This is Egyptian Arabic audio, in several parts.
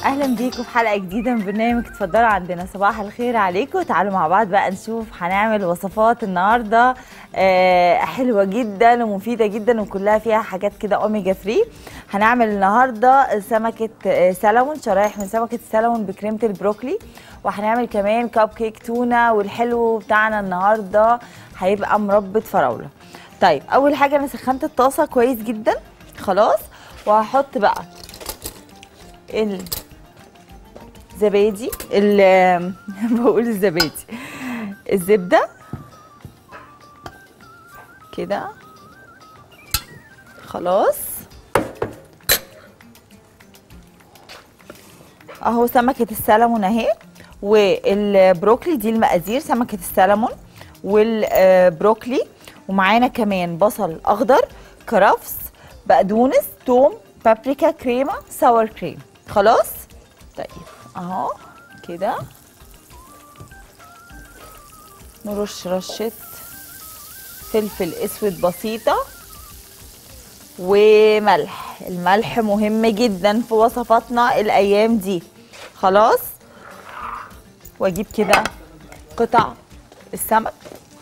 اهلا بيكم في حلقه جديده من برنامج اتفضلوا عندنا صباح الخير عليكم تعالوا مع بعض بقى نشوف هنعمل وصفات النهارده آه حلوه جدا ومفيده جدا وكلها فيها حاجات كده اوميجا 3 هنعمل النهارده سمكه آه سلمون شرايح من سمكه السلمون بكريمه البروكلي وهنعمل كمان كاب كيك تونه والحلو بتاعنا النهارده هيبقى مربى فراوله طيب اول حاجه انا سخنت الطاسه كويس جدا خلاص وهحط بقى الزبادي ال بقول الزبادي الزبده كده خلاص اهو سمكه السلمون اهي والبروكلي دي المقادير سمكه السلمون والبروكلي ومعانا كمان بصل اخضر كرفس بقدونس توم بابريكا كريمه ساور كريم خلاص طيب اهو كده نرش رشه فلفل اسود بسيطه وملح الملح مهم جدا في وصفاتنا الايام دي خلاص واجيب كده قطع السمك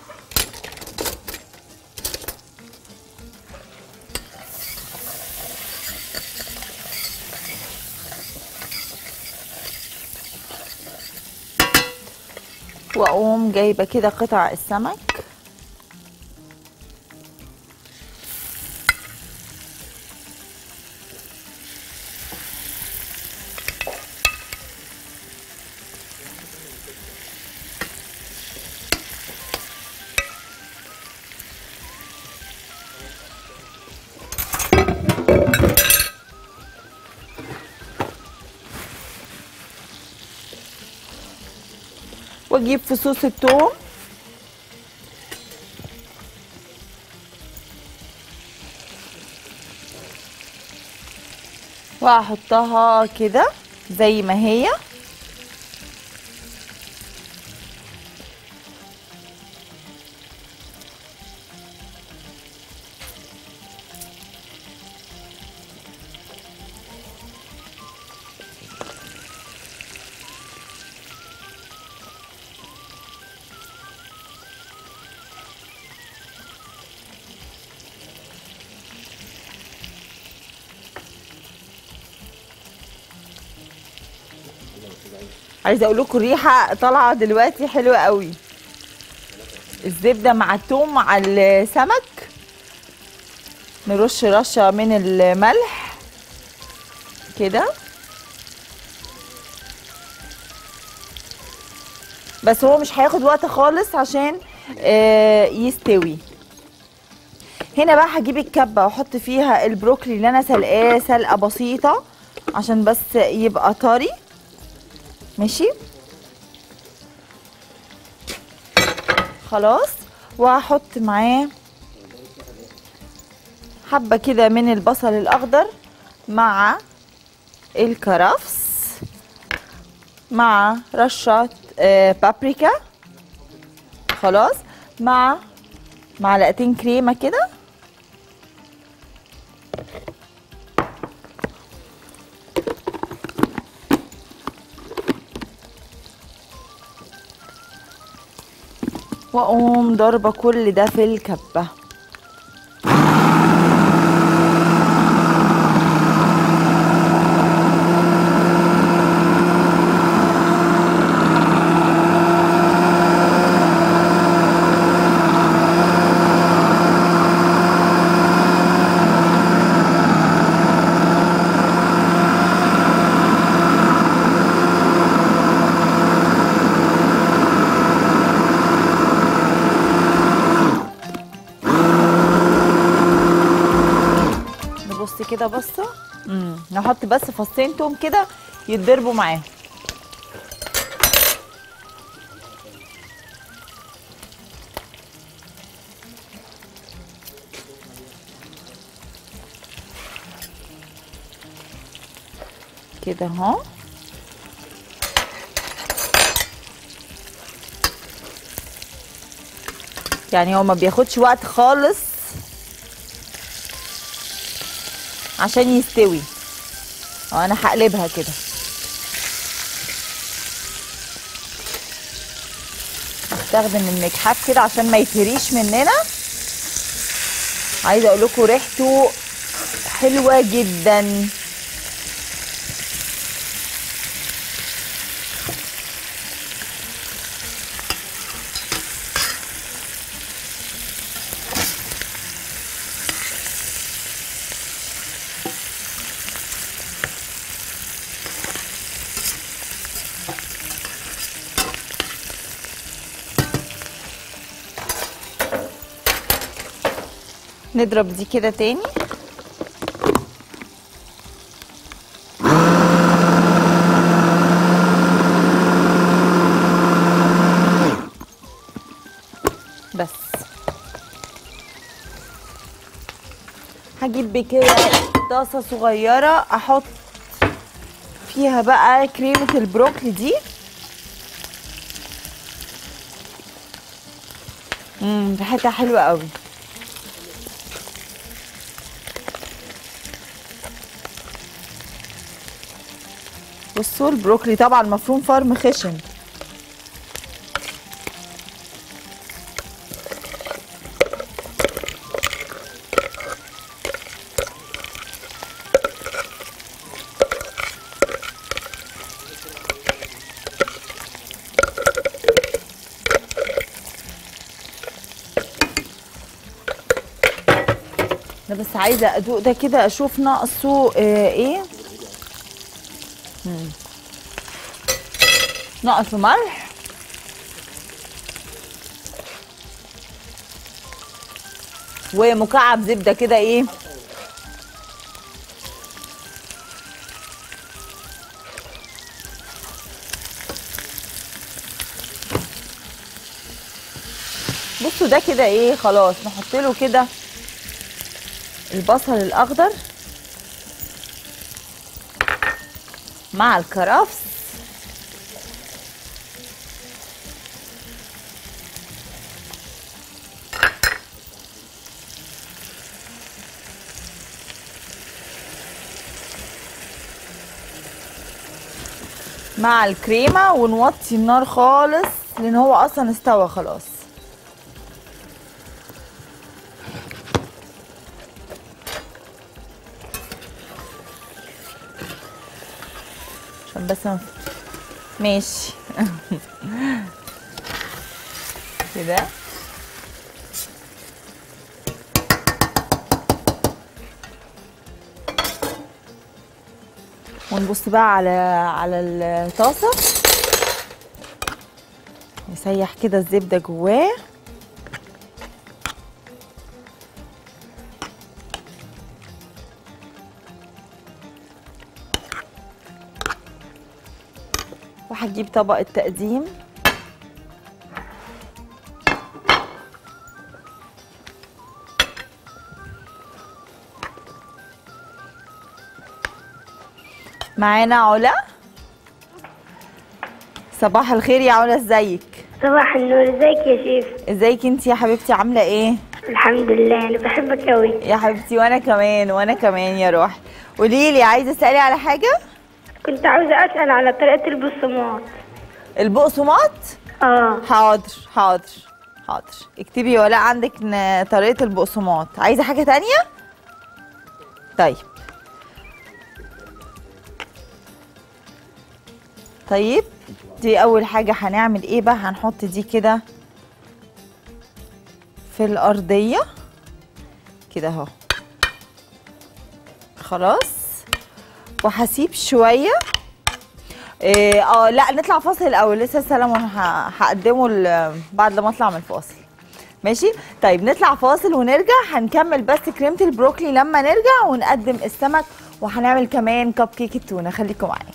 واقوم جايبه كده قطع السمك واجيب فصوص الثوم واحطها كده زي ما هي عايزه اقول لكم الريحه طالعه دلوقتي حلوه قوي الزبده مع الثوم مع السمك نرش رشه من الملح كده بس هو مش هياخد وقت خالص عشان آه يستوي هنا بقى هجيب الكبه واحط فيها البروكلي اللي انا سلقاه سلقه بسيطه عشان بس يبقى طري ماشي خلاص وهحط معاه حبه كده من البصل الاخضر مع الكرفس مع رشه آه بابريكا خلاص مع معلقتين كريمه كده واقوم ضاربه كل ده في الكبه نبص كده بصه امم نحط بس فصين توم كده يتضربوا معاهم كده اهو يعني هو ما بياخدش وقت خالص عشان يستوي انا هقلبها كده نستخدم المكحف كده عشان ما يتهريش مننا عايزه اقول لكم ريحته حلوه جدا نضرب دي كده تاني بس هجيب كده طاسه صغيره احط فيها بقى كريمه البروكلي دي امم ريحتها حلوه قوي بصوا البروكلي طبعا مفروم فرم خشن انا بس عايزه ادوق ده كده اشوف ناقصه آه ايه مم. ناقصه ملح ومكعب زبده كده ايه بصوا ده كده ايه خلاص نحط له كده البصل الاخضر مع الكرفس مع الكريمه ونوطي النار خالص لان هو اصلا استوى خلاص عشان بس ما- ماشي كده ونبص بقى على على الطاسه نسيح كده الزبده جواه وهجيب طبق التقديم معانا علا صباح الخير يا علا ازيك صباح النور ازيك يا شيف ازيك انت يا حبيبتي عامله ايه الحمد لله انا بحبك قوي يا حبيبتي وانا كمان وانا كمان يا روح قولي لي عايزه تسالي على حاجه كنت عاوزه اسال على طريقه البصمات البقسماط اه حاضر حاضر حاضر اكتبي ولا عندك ن- طريقه البقسماط عايزه حاجه تانية طيب طيب دي اول حاجه هنعمل ايه بقى هنحط دي كده في الارضيه كده اهو خلاص وهسيب شويه إيه، اه لا نطلع فاصل الاول لسه السلام ه- هقدمه ال- بعد لما اطلع من الفاصل ماشي طيب نطلع فاصل ونرجع هنكمل بس كريمه البروكلي لما نرجع ونقدم السمك وهنعمل كمان كب كيك التونه خليكم معايا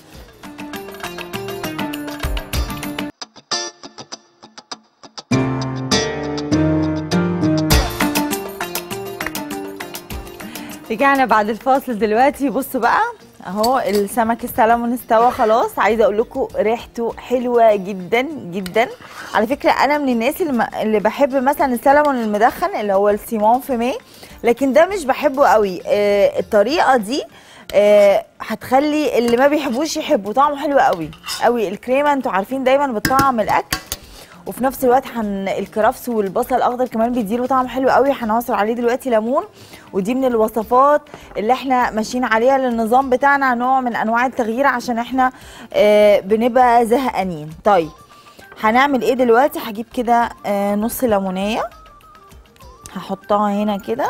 رجعنا بعد الفاصل دلوقتي بصوا بقى اهو السمك السلمون استوى خلاص عايزه اقول لكم ريحته حلوه جدا جدا على فكره انا من الناس اللي, ما اللي بحب مثلا السلمون المدخن اللي هو السيمون فيمي لكن ده مش بحبه قوي آه الطريقه دي آه هتخلي اللي ما بيحبوش يحبوا طعمه حلو قوي قوي الكريمه انتوا عارفين دايما بتطعم الاكل وفي نفس الوقت حن الكرفس والبصل الاخضر كمان بيديله طعم حلو قوي هنعصر عليه دلوقتي ليمون ودي من الوصفات اللي احنا ماشيين عليها للنظام بتاعنا نوع من انواع التغيير عشان احنا آه بنبقى زهقانين طيب هنعمل ايه دلوقتي هجيب كده آه نص ليمونيه هحطها هنا كده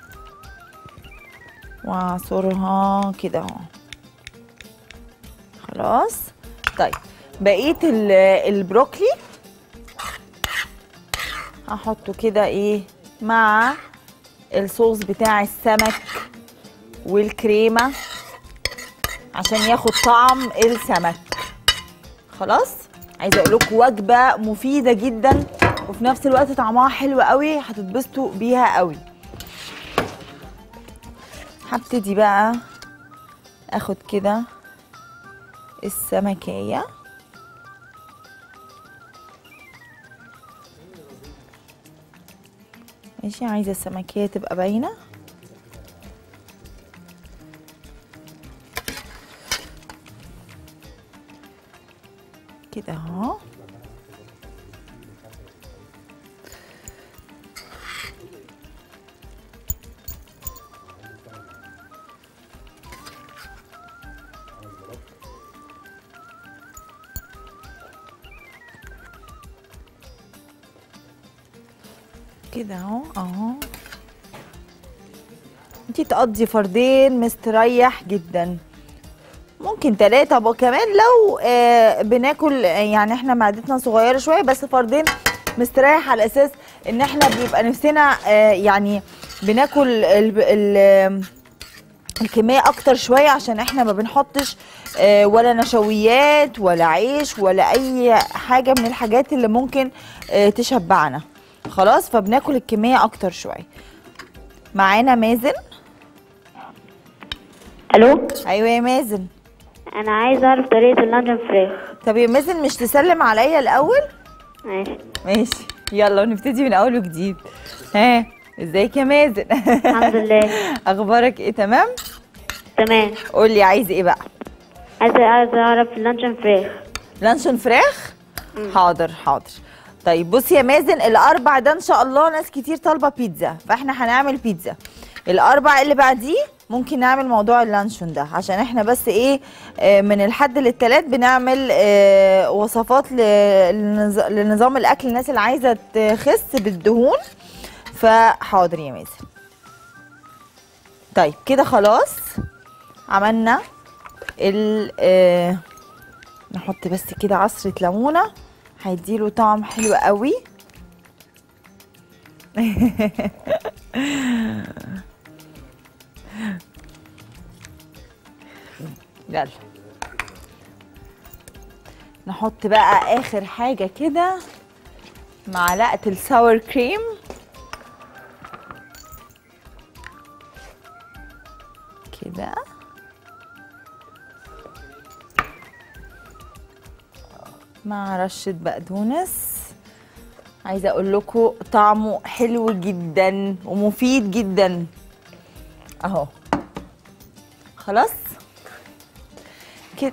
واعصرها كده اهو خلاص طيب بقيه ال- البروكلي هحطه كده ايه مع الصوص بتاع السمك والكريمه عشان ياخد طعم السمك خلاص عايزه اقول لكم وجبه مفيده جدا وفي نفس الوقت طعمها حلو قوي هتتبسطوا بيها قوي هبتدي بقى اخد كده السمكيه ماشي عايزه السمكيه تبقى باينه كده اهو كده اهو اهو انتي تقضي فردين مستريح جدا ممكن ثلاثة وكمان لو آه بناكل آه، يعني احنا معدتنا صغيرة شوية بس فردين مستريح على اساس ان احنا بيبقى نفسنا آه يعني بناكل ال ال الكمية اكتر شوية عشان احنا ما بنحطش آه ولا نشويات ولا عيش ولا اي حاجة من الحاجات اللي ممكن آه تشبعنا خلاص فبناكل الكمية اكتر شوية معانا مازن الو ايوه يا مازن انا عايزه اعرف طريقه اللانشون فراخ طب يا مازن مش تسلم عليا الاول ماشي ماشي يلا ونبتدي من اول وجديد ها ازيك يا مازن الحمد لله اخبارك ايه تمام تمام قول لي عايز ايه بقى عايزه عايزه اعرف اللانشون فراخ لانشون فراخ حاضر حاضر طيب بصي يا مازن الاربع ده ان شاء الله ناس كتير طالبه بيتزا فاحنا هنعمل بيتزا الاربع اللي بعديه ممكن نعمل موضوع اللانشون ده عشان احنا بس ايه آه، من الحد للتلات بنعمل آه، وصفات ل- لنظ- لنظام الاكل الناس اللي عايزه تخس بالدهون فحاضر يا مازن طيب كده خلاص عملنا ال آه، نحط بس كده عصرة ليمونة هيديله طعم حلو قوي يلا نحط بقى اخر حاجة كده معلقة الساور كريم كده مع رشة بقدونس عايزة اقول لكم طعمه حلو جدا ومفيد جدا اهو خلاص كده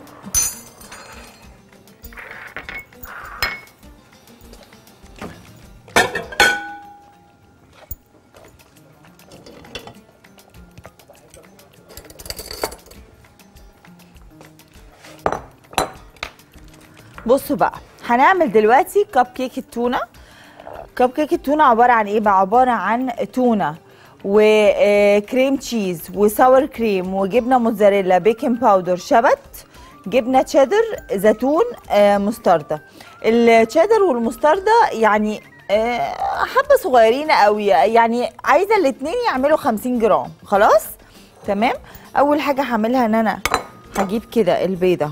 بصوا بقى هنعمل دلوقتي كب كيك التونه كب كيك التونه عباره عن ايه بقى عباره عن تونه وكريم تشيز وساور كريم وجبنه موتزاريلا بيكنج باودر شبت جبنه تشيدر زيتون آه، مستردة التشيدر والمستردة يعني آه، حبه صغيرين قوي يعني عايزه الاتنين يعملوا 50 جرام خلاص تمام اول حاجه هعملها ان انا هجيب كده البيضه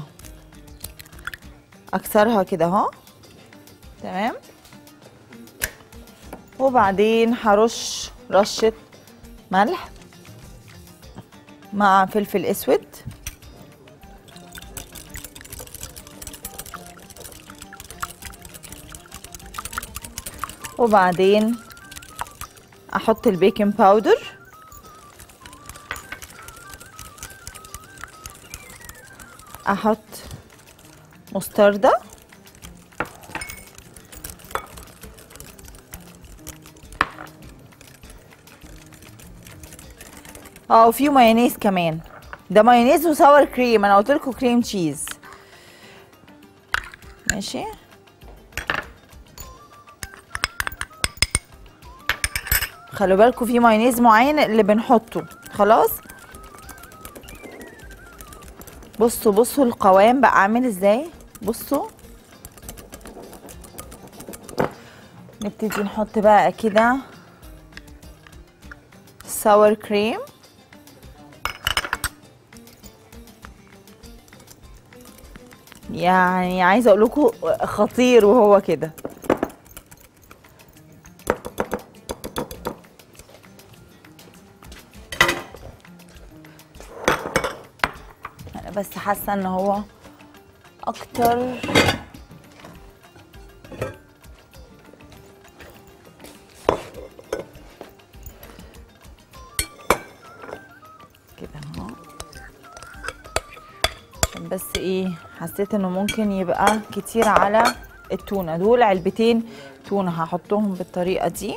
اكسرها كده اهو تمام وبعدين هرش رشه ملح مع فلفل اسود وبعدين احط البيكنج باودر احط مستردة اه وفي مايونيز كمان ده مايونيز وساور كريم انا قلت لكم كريم تشيز ماشي خلوا بالكم في مايونيز معين اللي بنحطه خلاص بصوا بصوا القوام بقى عامل ازاي بصوا نبتدي نحط بقى كده ساور كريم يعني عايزه اقول لكم خطير وهو كده انا بس حاسه ان هو اكتر كده اهو عشان بس ايه حسيت انه ممكن يبقى كتير على التونه دول علبتين تونه هحطهم بالطريقه دي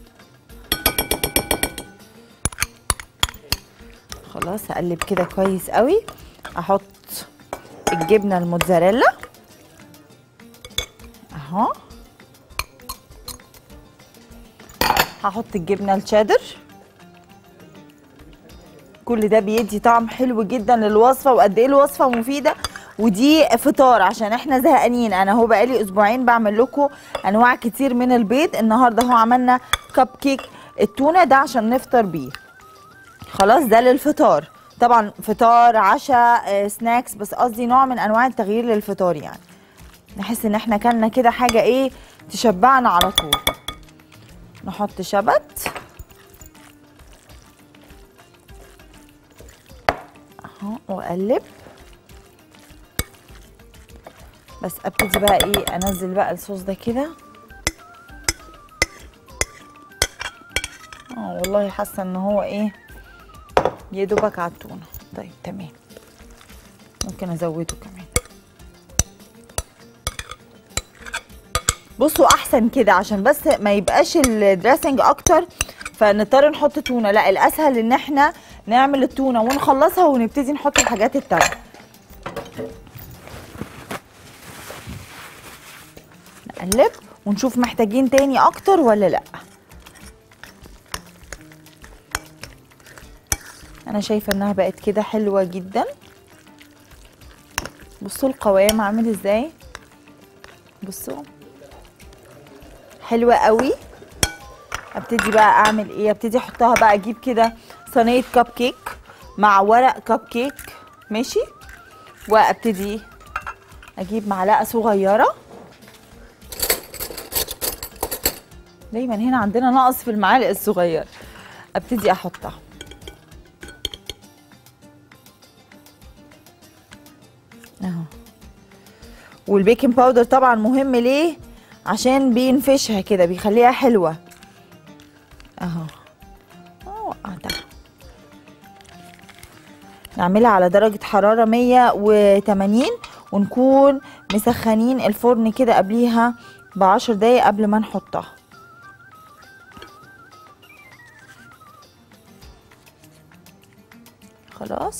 خلاص اقلب كده كويس قوي احط الجبنه الموتزاريلا اهو هحط الجبنه الشيدر كل ده بيدي طعم حلو جدا للوصفه وقد ايه الوصفه مفيده ودي فطار عشان احنا زهقانين انا هو بقالي اسبوعين بعمل لكم انواع كتير من البيض النهارده هو عملنا كب كيك التونه ده عشان نفطر بيه خلاص ده للفطار طبعا فطار عشاء آه، سناكس بس قصدي نوع من انواع التغيير للفطار يعني نحس ان احنا كلنا كده حاجه ايه تشبعنا على طول نحط شبت اهو واقلب بس ابتدي بقى ايه انزل بقى الصوص ده كده اه والله حاسه ان هو ايه يا دوبك على التونه طيب تمام ممكن ازوده كمان بصوا احسن كده عشان بس ما يبقاش الدريسنج اكتر فنضطر نحط تونه لا الاسهل ان احنا نعمل التونه ونخلصها ونبتدي نحط الحاجات التانية نقلب ونشوف محتاجين تاني اكتر ولا لا انا شايفه انها بقت كده حلوه جدا بصوا القوام عامل ازاي بصوا حلوه قوي ابتدي بقى اعمل ايه ابتدي احطها بقى اجيب كده صينيه كب كيك مع ورق كب كيك ماشي وابتدي اجيب معلقه صغيره دايما هنا عندنا نقص في المعالق الصغيره ابتدي احطها اهو والبيكنج باودر طبعا مهم ليه عشان بينفشها كده بيخليها حلوه اهو اه وقعتها نعملها على درجة حرارة 180 ونكون مسخنين الفرن كده قبليها بعشر دقايق قبل ما نحطها خلاص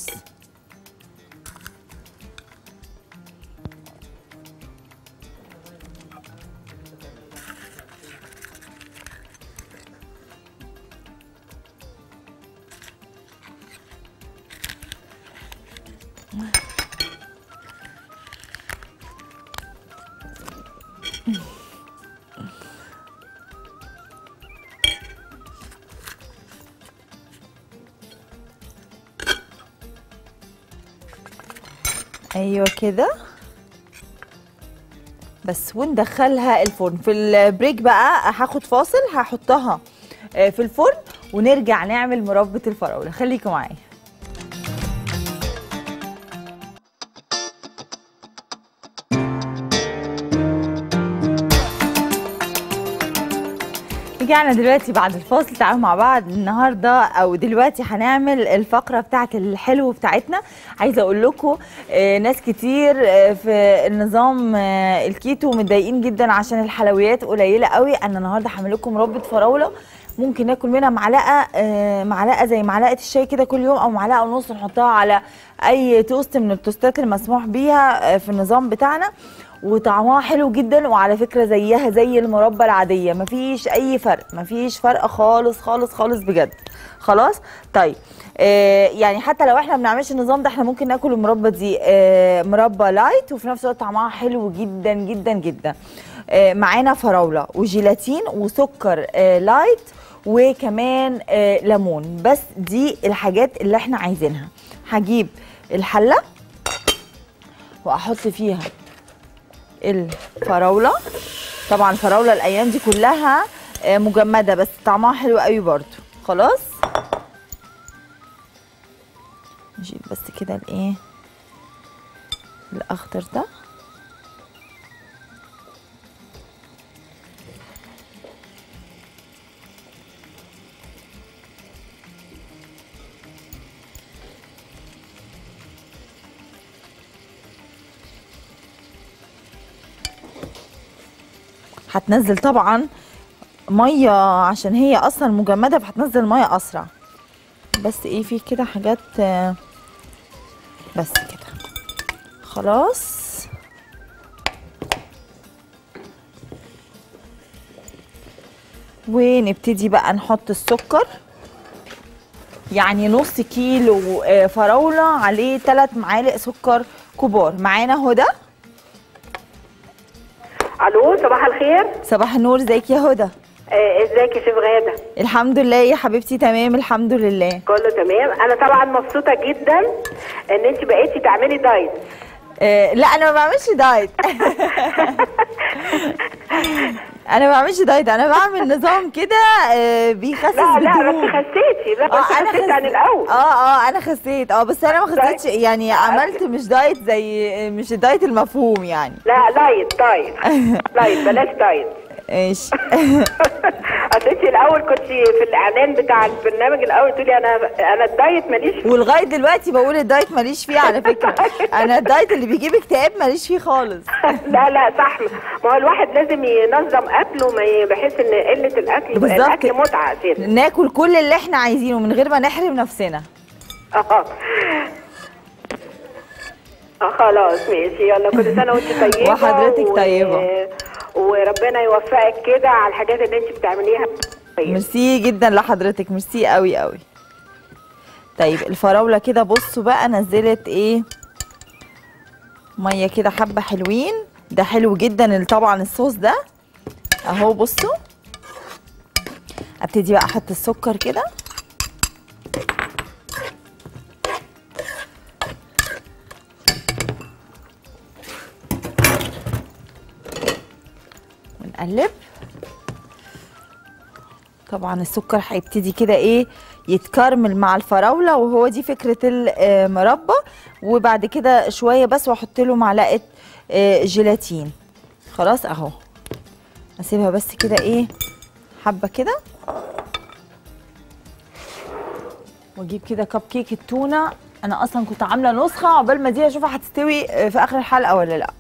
ايوه كده بس وندخلها الفرن في البريك بقى هاخد فاصل هحطها آه، في الفرن ونرجع نعمل مربى الفراوله خليكم معايا رجعنا دلوقتي بعد الفاصل تعالوا مع بعض النهارده او دلوقتي هنعمل الفقره بتاعت الحلو بتاعتنا عايزه اقول لكم آه، ناس كتير آه، في النظام آه، الكيتو متضايقين جدا عشان الحلويات قليله قوي انا النهارده هعمل لكم مربى فراوله ممكن ناكل منها معلقه آه، معلقه زي معلقه الشاي كده كل يوم او معلقه ونص نحطها على اي توست من التوستات المسموح بيها آه، في النظام بتاعنا وطعمها حلو جدا وعلى فكره زيها زي المربى العاديه مفيش اي فرق مفيش فرق خالص خالص خالص بجد خلاص طيب آه يعني حتى لو احنا ما بنعملش النظام ده احنا ممكن ناكل المربى دي آه مربى لايت وفي نفس الوقت طعمها حلو جدا جدا جدا آه معانا فراوله وجيلاتين وسكر آه لايت وكمان آه ليمون بس دي الحاجات اللي احنا عايزينها هجيب الحله واحط فيها الفراوله طبعا الفراوله الايام دي كلها آه، مجمده بس طعمها حلو قوي برضو خلاص نجيب بس كده الايه الاخضر ده هتنزل طبعا ميه عشان هي اصلا مجمده فهتنزل ميه اسرع بس ايه في كده حاجات آه، بس كده خلاص ونبتدي بقى نحط السكر يعني نص كيلو آه، فراولة عليه ثلاث معالق سكر كبار معانا هدى الو صباح الخير صباح النور ازيك يا هدى آه، ازيك يا شيف غاده الحمد لله يا حبيبتي تمام الحمد لله كله تمام انا طبعا مبسوطه جدا ان انت بقيتي تعملي دايت آه لا انا ما بعملش دايت انا ما بعملش دايت انا بعمل نظام كده آه بيخسس لا لا بالدهون. بس خسيتي لا بس اه انا خسيتي عن خسيت الاول اه اه انا خسيت اه بس انا ما خسيتش دايت. يعني عملت مش دايت زي مش الدايت المفهوم يعني لا لايت دايت لايت بلاش دايت ايش اصل انت الاول كنت في الاعلان بتاع البرنامج الاول تقولي انا انا الدايت ماليش فيه. ولغايه دلوقتي بقول الدايت ماليش فيه على فكره انا الدايت اللي بيجيب اكتئاب ماليش فيه خالص لا لا صح ما هو الواحد لازم ينظم اكله ما ي- بحيث ان قله الاكل بالظبط. الاكل متعه اساسا ناكل كل اللي احنا عايزينه من غير ما نحرم نفسنا اه اه خلاص ماشي يلا كل سنه وانت طيبه وحضرتك و- طيبة. وربنا يوفقك كده على الحاجات اللي انت بتعمليها طيب. ميرسي جدا لحضرتك ميرسي قوي قوي طيب الفراوله كده بصوا بقى نزلت ايه ميه كده حبه حلوين ده حلو جدا طبعا الصوص ده اهو بصوا ابتدي بقى احط السكر كده ونقلب طبعا السكر هيبتدي كده ايه يتكرمل مع الفراوله وهو دي فكره المربى وبعد كده شويه بس واحط له معلقه آه، جيلاتين خلاص اهو اسيبها بس كده ايه حبه كده واجيب كده كب كيك التونه انا اصلا كنت عامله نسخه عقبال ما دي اشوفها هتستوي آه، في اخر الحلقه ولا لا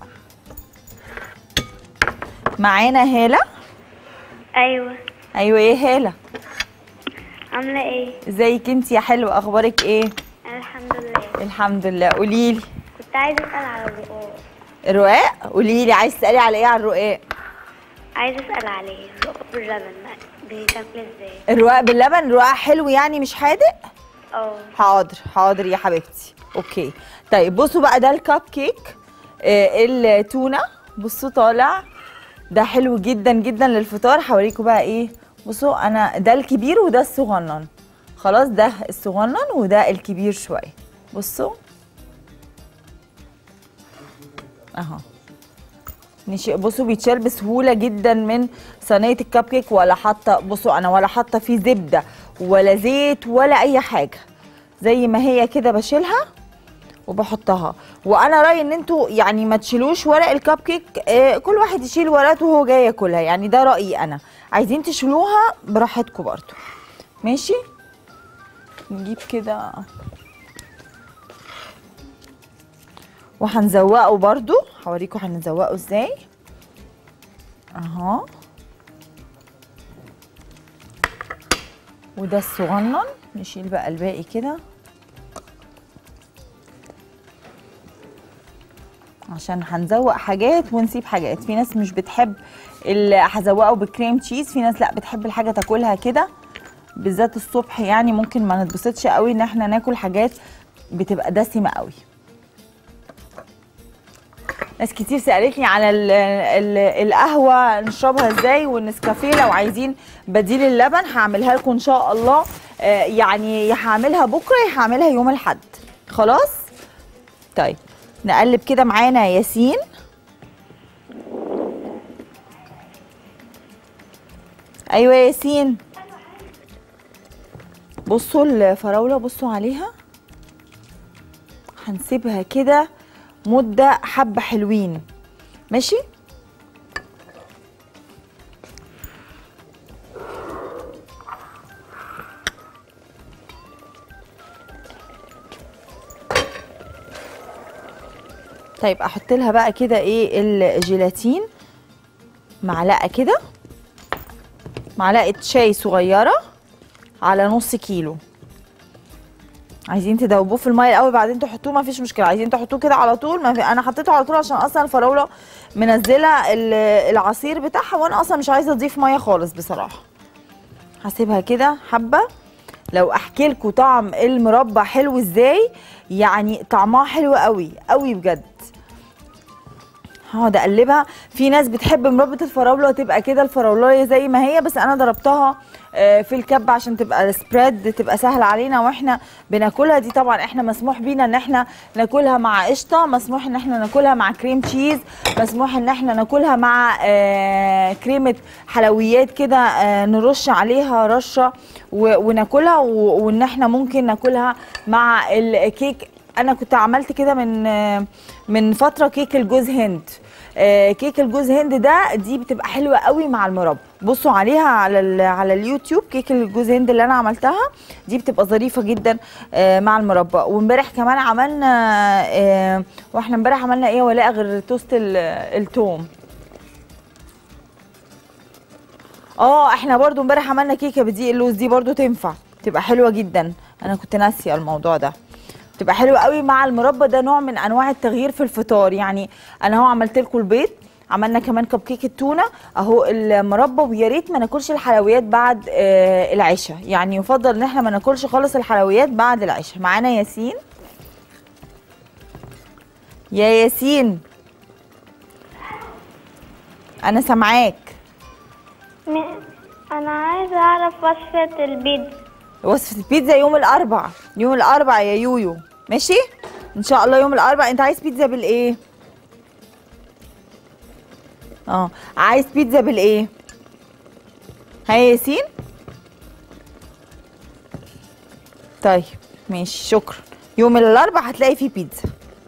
معانا هاله ايوه ايوه ايه هاله عامله ايه ازيك انت يا حلوه اخبارك ايه الحمد لله الحمد لله قولي لي كنت عايزه اسال على الرقاق الرقاق قولي لي عايز تسالي على ايه على الرقاق عايزه اسال عليه الرقاق باللبن بيتاكل ازاي الرقاق باللبن الرقاق حلو يعني مش حادق اه حاضر حاضر يا حبيبتي اوكي طيب بصوا بقى ده الكب كيك آه التونه بصوا طالع ده حلو جدا جدا للفطار هوريكم بقى ايه بصوا انا ده الكبير وده الصغنن خلاص ده الصغنن وده الكبير شويه بصوا اهو نشي بصوا بيتشال بسهوله جدا من صينيه الكب كيك ولا حاطه بصوا انا ولا حاطه فيه زبده ولا زيت ولا اي حاجه زي ما هي كده بشيلها وبحطها وانا رايي ان انتوا يعني ما تشيلوش ورق الكب كيك آه كل واحد يشيل ورقته وهو جاي ياكلها يعني ده رايي انا عايزين تشيلوها براحتكم برضو ماشي نجيب كده وهنزوقه برضو هوريكم هنزوقه ازاي وده الصغنن نشيل بقى الباقي كده عشان هنزوق حاجات ونسيب حاجات في ناس مش بتحب اللي هزوقه بكريم تشيز في ناس لا بتحب الحاجه تاكلها كده بالذات الصبح يعني ممكن ما نتبسطش قوي ان احنا ناكل حاجات بتبقى دسمه قوي ناس كتير سالتني على ال ال القهوه نشربها ازاي والنسكافيه لو عايزين بديل اللبن هعملها لكم ان شاء الله آه، يعني يا هعملها بكره يا هعملها يوم الاحد خلاص طيب نقلب كده معانا ياسين ايوه يا ياسين بصوا الفراوله بصوا عليها هنسيبها كده مده حبه حلوين ماشي طيب احط لها بقى كده ايه الجيلاتين معلقه كده معلقه شاي صغيره على نص كيلو عايزين تدوبوه في الميه الاول بعدين تحطوه ما فيش مشكله عايزين تحطوه كده على طول ما في انا حطيته على طول عشان اصلا الفراوله منزله ال- العصير بتاعها وانا اصلا مش عايزه اضيف ميه خالص بصراحه هسيبها كده حبه لو احكي لكم طعم المربى حلو ازاي يعني طعمها حلو قوي قوي بجد هقعد اقلبها في ناس بتحب مربى الفراوله تبقى كده الفراولايه زي ما هي بس انا ضربتها آه، في الكب عشان تبقى سبريد تبقى سهله علينا واحنا بناكلها دي طبعا احنا مسموح بينا ان احنا ناكلها مع قشطه مسموح ان احنا ناكلها مع كريم تشيز مسموح ان احنا ناكلها مع آه، كريمه حلويات كده آه، نرش عليها رشه و- وناكلها و- وان احنا ممكن ناكلها مع الكيك انا كنت عملت كده من آه، من فتره كيك الجوز هند آه، كيك الجوز هند ده دي بتبقى حلوه قوي مع المربى بصوا عليها على ال- على اليوتيوب كيك الجوز هند اللي انا عملتها دي بتبقى ظريفه جدا آه، مع المربى وامبارح كمان عملنا آه، واحنا امبارح عملنا ايه ولا غير توست ال- التوم اه احنا برضو امبارح عملنا كيكه بدقيق اللوز دي برضو تنفع تبقى حلوه جدا انا كنت ناسيه الموضوع ده تبقى حلوه قوي مع المربى ده نوع من انواع التغيير في الفطار يعني انا اهو عملت لكم البيض عملنا كمان كب كيك التونه اهو المربى ويا ريت ما ناكلش الحلويات بعد آه العشاء يعني يفضل ان احنا ما ناكلش خالص الحلويات بعد العشاء معانا ياسين يا ياسين انا سامعاك م- انا عايزه اعرف وصفه البيتزا وصفة البيتزا يوم الأربع يوم الأربع يا يويو ماشي إن شاء الله يوم الأربع أنت عايز بيتزا بالإيه؟ اه عايز بيتزا بالإيه؟ ها يا ياسين؟ طيب ماشي شكرا يوم الأربع هتلاقي فيه بيتزا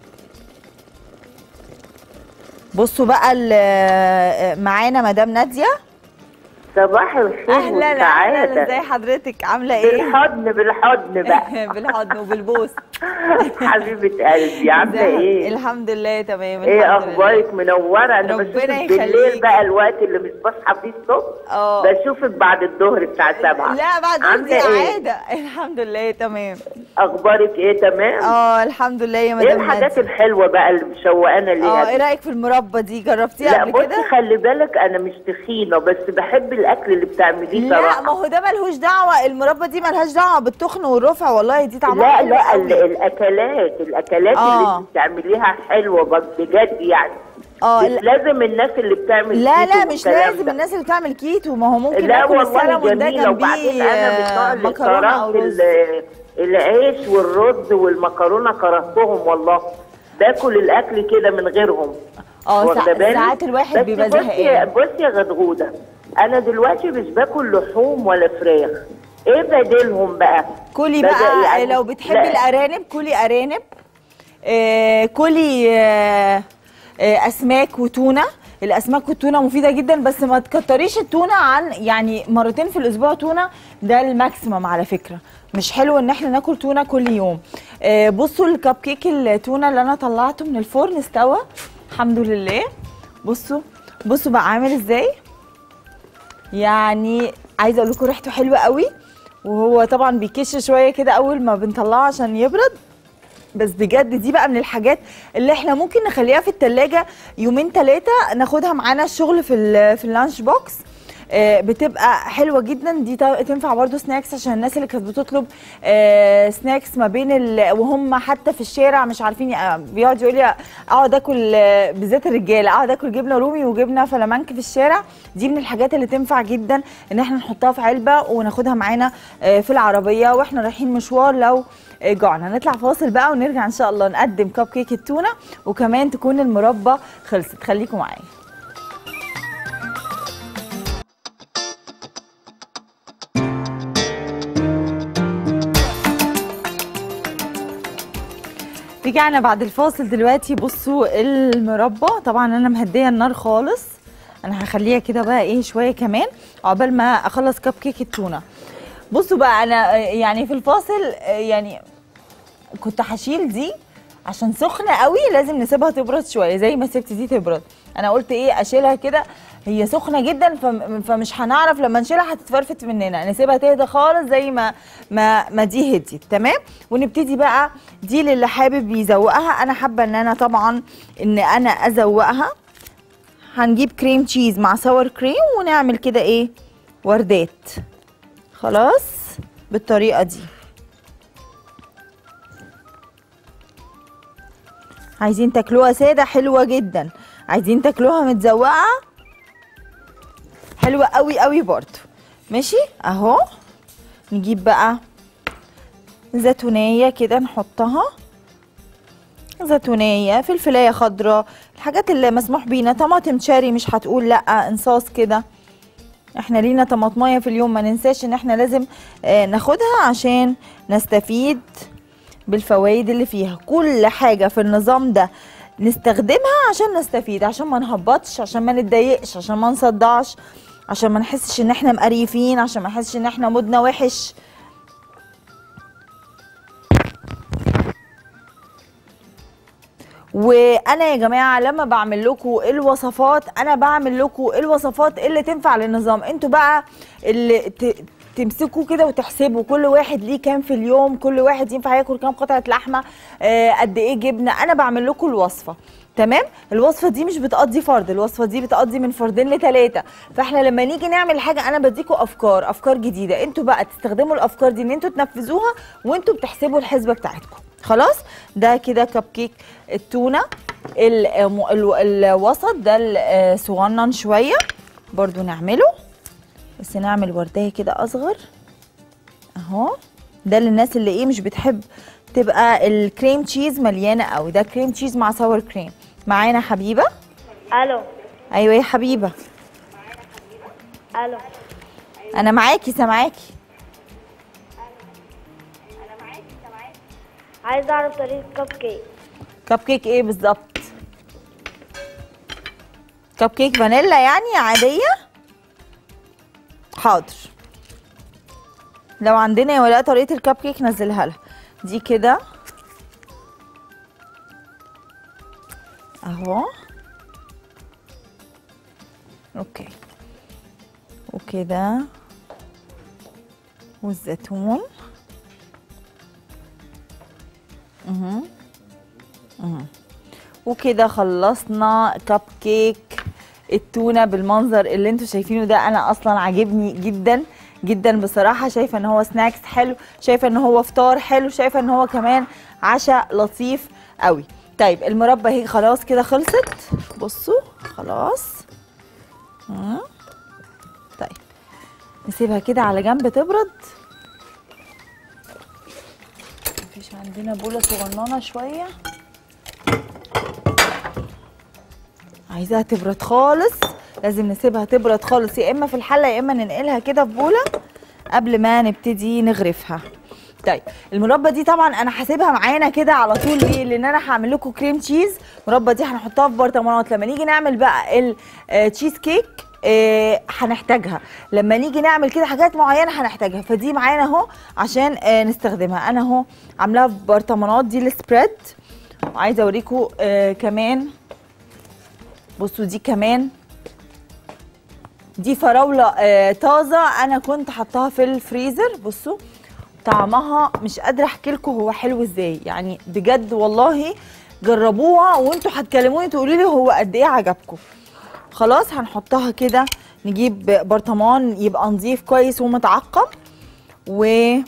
بصوا بقى ال- معانا مدام نادية صباح الخير أهلا أهلا والسعادة ازي حضرتك عاملة إيه؟ بالحضن بالحضن بقى بالحضن وبالبوس حبيبة قلبي عاملة ازاي؟ ايه؟ الحمد لله تمام ايه الحمد لله. اخبارك منورة انا ربنا بشوفك يخليك. بالليل بقى الوقت اللي مش بصحى فيه الصبح اه. بشوفك بعد الظهر بتاع سبعة لا بعد دي عاملة ايه؟ عادة الحمد لله تمام اخبارك ايه تمام؟ اه الحمد لله يا ايه مدام الحاجات نادية. الحلوة بقى اللي مشوقانا اه ليها ايه دي؟ رايك في المربى دي جربتيها لا قبل بصي كده خلي بالك انا مش تخينة بس بحب الاكل اللي بتعمليه لا صراحة ما هو ده ملهوش دعوه المربى دي ملهاش دعوه بالتخن والرفع والله دي طعمها لا حلو لا قوي. ال- الاكلات الاكلات آه. اللي انت بتعمليها حلوه بج- بجد يعني اه مش لا لازم الناس اللي بتعمل لا, كيتو لا مش والكلام لازم ده. الناس اللي بتعمل كيتو ما هو ممكن لا ناكل والله السلمون ده جميله وبعدين جنبيه انا من النوع آه، اللي مكرونه او كرهت رز ال- العيش والرز والمكرونه كرهتهم والله باكل الاكل كده من غيرهم اه واخدة سا- بالك؟ ساعات الواحد بس بيبقى بصي زهقان بصي يا غدغوده انا دلوقتي مش باكل لحوم ولا فراخ ايه بديلهم بقى كلي بدأ بقى يعني- لو بتحبي لا. الارانب كلي ارانب آه كلي آه آه اسماك وتونه الاسماك والتونه مفيده جدا بس ما تكتريش التونه عن يعني مرتين في الاسبوع تونه ده الماكسيمم على فكره مش حلو ان احنا ناكل تونه كل يوم آه بصوا الكب كيك التونه اللي انا طلعته من الفرن استوى الحمد لله بصوا بصوا بقى عامل ازاي يعني عايزه اقول لكم ريحته حلوه قوي وهو طبعا بيكش شويه كده اول ما بنطلعه عشان يبرد بس بجد دي بقى من الحاجات اللي احنا ممكن نخليها في التلاجة يومين ثلاثة ناخدها معانا الشغل في ال- في اللانش بوكس آه، بتبقى حلوه جدا دي تا- تنفع برضو سناكس عشان الناس اللي كانت بتطلب آه، سناكس ما بين ال... وهم حتى في الشارع مش عارفين ي- بيقعد يقول لي اقعد اكل آه، بالذات الرجاله اقعد اكل جبنه رومي وجبنه فلامنك في الشارع دي من الحاجات اللي تنفع جدا ان احنا نحطها في علبه وناخدها معانا آه، في العربيه واحنا رايحين مشوار لو آه، جوعنا هنطلع فاصل بقى ونرجع ان شاء الله نقدم كب كيك التونه وكمان تكون المربى خلصت خليكم معايا رجعنا بعد الفاصل دلوقتي بصوا المربى طبعا انا مهديه النار خالص انا هخليها كده بقى ايه شويه كمان عقبال ما اخلص كب كيك التونه بصوا بقى انا آه، يعني في الفاصل آه، يعني كنت هشيل دي عشان سخنه قوي لازم نسيبها تبرد شويه زي ما سبت دي تبرد انا قلت ايه اشيلها كده هي سخنه جدا فم- فمش هنعرف لما نشيلها هتتفرفت مننا نسيبها تهدى خالص زي ما ما ما دي هديت تمام ونبتدي بقى دي للي حابب يزوقها انا حابه ان انا طبعا ان انا ازوقها هنجيب كريم تشيز مع ساور كريم ونعمل كده ايه وردات خلاص بالطريقه دي عايزين تاكلوها ساده حلوه جدا عايزين تاكلوها متزوقه حلوه قوي قوي برضو ماشي اهو نجيب بقى زيتونيه كده نحطها زيتونيه فلفلايه خضراء الحاجات اللي مسموح بينا طماطم شاري مش هتقول لا انصاص كده احنا لينا طماطمايه في اليوم ما ننساش ان احنا لازم آه ناخدها عشان نستفيد بالفوائد اللي فيها كل حاجه في النظام ده نستخدمها عشان نستفيد عشان ما نهبطش عشان ما نتضايقش عشان ما نصدعش عشان ما نحسش ان احنا مقريفين عشان ما نحسش ان احنا مودنا وحش وانا يا جماعه لما بعمل لكم الوصفات انا بعمل لكم الوصفات اللي تنفع للنظام انتوا بقى اللي ت... تمسكوا كده وتحسبوا كل واحد ليه كام في اليوم كل واحد ينفع ياكل كام قطعه لحمه آه قد ايه جبنه انا بعمل لكم الوصفه تمام الوصفه دي مش بتقضي فرد الوصفه دي بتقضي من فردين لثلاثه فاحنا لما نيجي نعمل حاجه انا بديكم افكار افكار جديده انتوا بقى تستخدموا الافكار دي ان انتوا تنفذوها وانتوا بتحسبوا الحسبه بتاعتكم خلاص ده كده كب كيك التونه ال- ال- الوسط ده الصغنن شويه برضو نعمله بس نعمل ورديه كده اصغر اهو ده للناس اللي ايه مش بتحب تبقى الكريم تشيز مليانه قوي ده كريم تشيز مع ساور كريم معانا حبيبه الو ايوه يا حبيبه الو انا معاكي سامعاكي عايزه اعرف طريقه كب كيك كب كيك ايه بالظبط كب كيك فانيلا يعني عاديه حاضر لو عندنا يا ولاء طريقه الكب كيك نزلها لها دي كده اهو اوكي وكده والزيتون اها اها وكده خلصنا كب كيك التونه بالمنظر اللي انتوا شايفينه ده انا اصلا عاجبني جدا جدا بصراحه شايفه ان هو سناكس حلو شايفه ان هو فطار حلو شايفه ان هو كمان عشاء لطيف قوي طيب المربى هي خلاص كده خلصت بصوا خلاص مم. طيب نسيبها كده على جنب تبرد مفيش عندنا بولة صغننة شوية عايزاها تبرد خالص لازم نسيبها تبرد خالص يا اما في الحله يا اما ننقلها كده في بوله قبل ما نبتدي نغرفها طيب المربى دي طبعا انا هسيبها معانا كده على طول ليه لان انا هعمل لكم كريم تشيز المربى دي هنحطها في برطمانات لما نيجي نعمل بقى التشيز كيك آه، هنحتاجها لما نيجي نعمل كده حاجات معينه هنحتاجها فدي معانا اهو عشان آه، نستخدمها انا اهو عاملاها في برطمانات دي السبريد وعايزه اوريكم آه، كمان بصوا دي كمان دي فراوله آه طازه انا كنت حطاها في الفريزر بصوا طعمها مش قادره احكي لكم هو حلو ازاي يعني بجد والله جربوها وانتوا هتكلموني تقولوا لي هو قد ايه عجبكم خلاص هنحطها كده نجيب برطمان يبقى نظيف كويس ومتعقم و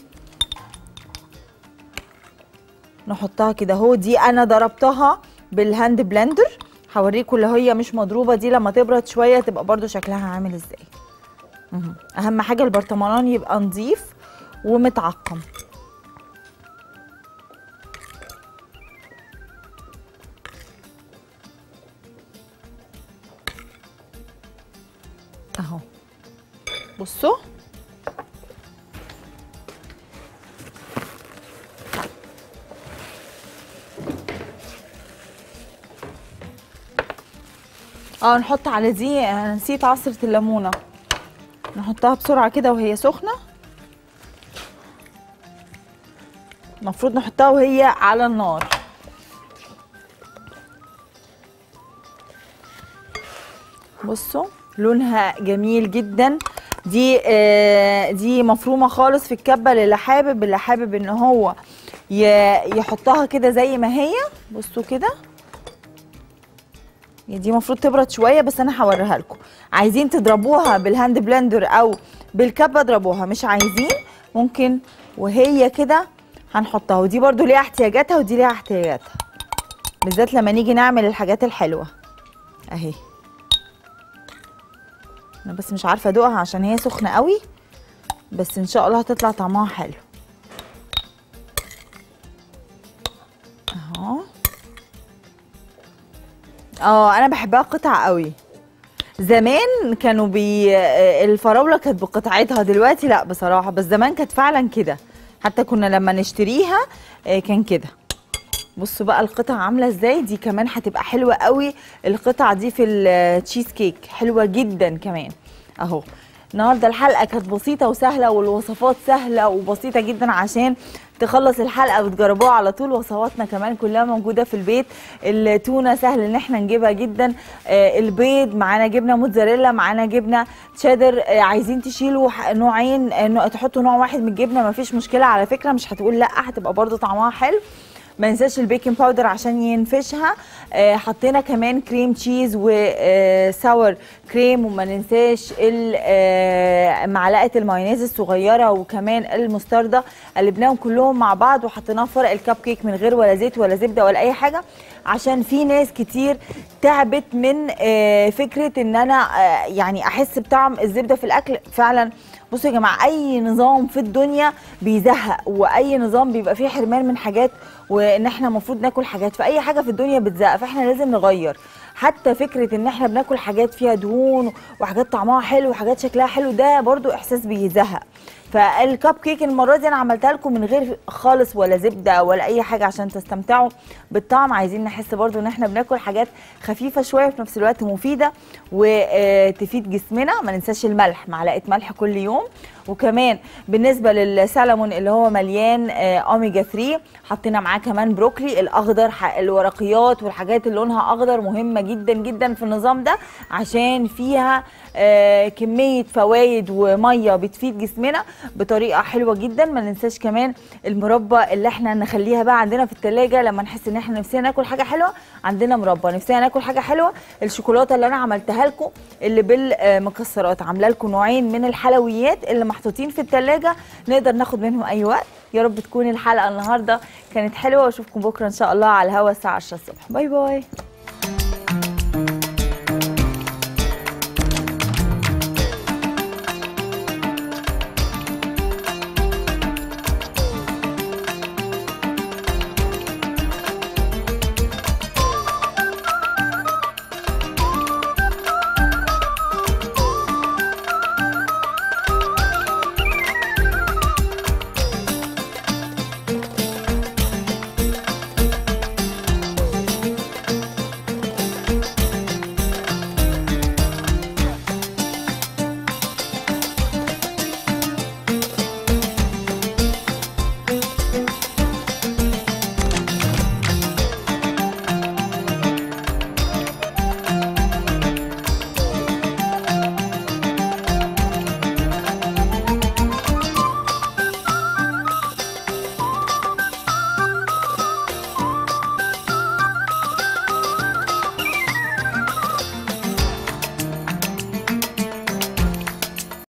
نحطها كده اهو دي انا ضربتها بالهاند بلندر هوريكم اللي هي مش مضروبه دي لما تبرد شويه تبقى برضو شكلها عامل ازاي مهم. اهم حاجه البرطمان يبقى نظيف ومتعقم اهو بصوا اه نحط على دي آه، نسيت عصرة الليمونة نحطها بسرعة كده وهي سخنة المفروض نحطها وهي على النار بصوا لونها جميل جدا دي آه دي مفرومه خالص في الكبه للي حابب اللي حابب ان هو ي- يحطها كده زي ما هي بصوا كده هي دي المفروض تبرد شويه بس انا هوريها لكم عايزين تضربوها بالهاند بلندر او بالكبه اضربوها مش عايزين ممكن وهي كده هنحطها ودي برضو ليها احتياجاتها ودي ليها احتياجاتها بالذات لما نيجي نعمل الحاجات الحلوه اهي انا بس مش عارفه ادوقها عشان هي سخنه قوي بس ان شاء الله هتطلع طعمها حلو اهو اه انا بحبها قطع قوي زمان كانوا بي آه، الفراوله كانت بقطعتها دلوقتي لا بصراحه بس زمان كانت فعلا كده حتى كنا لما نشتريها آه، كان كده بصوا بقى القطع عامله ازاي دي كمان هتبقى حلوه قوي القطع دي في التشيز كيك حلوه جدا كمان اهو النهارده الحلقه كانت بسيطه وسهله والوصفات سهله وبسيطه جدا عشان تخلص الحلقه وتجربوها على طول وصفاتنا كمان كلها موجوده في البيت التونه سهل ان احنا نجيبها جدا آه، البيض معانا جبنه موتزاريلا معانا جبنه تشيدر آه، عايزين تشيلوا ح- نوعين آه، نوع- تحطوا نوع واحد من الجبنه مفيش مشكله على فكره مش هتقول لا هتبقى برضو طعمها حلو ما ننساش البيكنج باودر عشان ينفشها آه، حطينا كمان كريم تشيز وساور كريم وما ننساش ال- آه، معلقه المايونيز الصغيره وكمان المستردة قلبناهم كلهم مع بعض وحطيناهم في ورق الكب كيك من غير ولا زيت ولا زبده ولا اي حاجه عشان في ناس كتير تعبت من آه، فكره ان انا آه، يعني احس بطعم الزبده في الاكل فعلا بصوا يا جماعه اي نظام في الدنيا بيزهق واي نظام بيبقى فيه حرمان من حاجات وان احنا المفروض ناكل حاجات فاي حاجه في الدنيا بتزهق فاحنا لازم نغير حتى فكره ان احنا بناكل حاجات فيها دهون وحاجات طعمها حلو وحاجات شكلها حلو ده برضو احساس بيزهق فالكب كيك المره دي انا عملتها لكم من غير خالص ولا زبده ولا اي حاجه عشان تستمتعوا بالطعم عايزين نحس برضو ان احنا بناكل حاجات خفيفه شويه في نفس الوقت مفيده وتفيد جسمنا ما ننساش الملح معلقه ملح كل يوم وكمان بالنسبه للسلمون اللي هو مليان آه، اوميجا 3 حطينا معاه كمان بروكلي الاخضر ح- الورقيات والحاجات اللي لونها اخضر مهمه جدا جدا في النظام ده عشان فيها آه، كميه فوائد وميه بتفيد جسمنا بطريقه حلوه جدا ما ننساش كمان المربى اللي احنا نخليها بقى عندنا في التلاجة لما نحس ان احنا نفسنا ناكل حاجه حلوه عندنا مربى نفسنا ناكل حاجه حلوه الشوكولاته اللي انا عملتها لكم اللي بالمكسرات عامله لكم نوعين من الحلويات اللي محطوطين في التلاجة نقدر ناخد منهم اي وقت يا رب تكون الحلقه النهارده كانت حلوه واشوفكم بكره ان شاء الله على الهوا الساعه 10 الصبح باي باي